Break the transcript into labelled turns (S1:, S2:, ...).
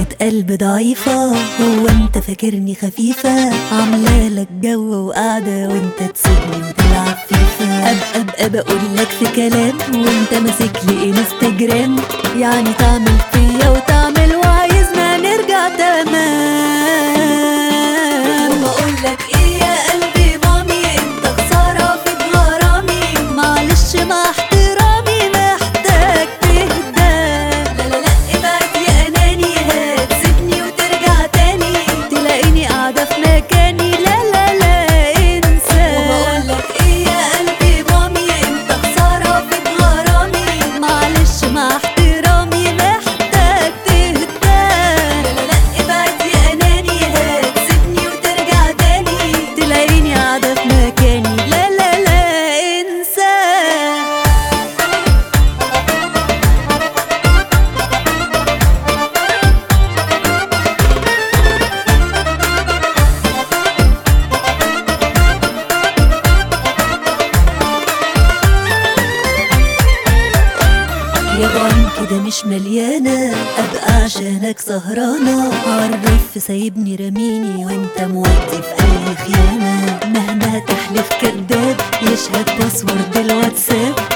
S1: قلب ضعيفة هو انت فاكرني خفيفة عاملة لك جو وقاعدة وانت تسيبني وتلعب فيفا ابقى ابقى بقول لك في كلام وانت ماسك لي انستجرام يعني تعمل فيا وتعمل وعايزنا نرجع تمام وبقول لك ايه يا قلبي مامي انت خسارة في غرامي معلش مع احترامي محتاج تهدى لا لا لا ابعد يا اناني هتسيبني وترجع تاني تلاقيني قاعدة في مكاني لا لا لا انسى وبقول لك ايه يا قلبي مامي انت خسارة في غرامي معلش مع احترامي محتاج تهدى لا لا لا ابعد يا اناني هتسيبني وترجع تاني تلاقيني قاعدة في مكاني لا لا لا انسى يا بعين كده مش مليانة أبقى عشانك سهرانة عرف سايبني رميني وانت مودي في أي خيانة مهما تحلف كداب يشهد باسورد الواتساب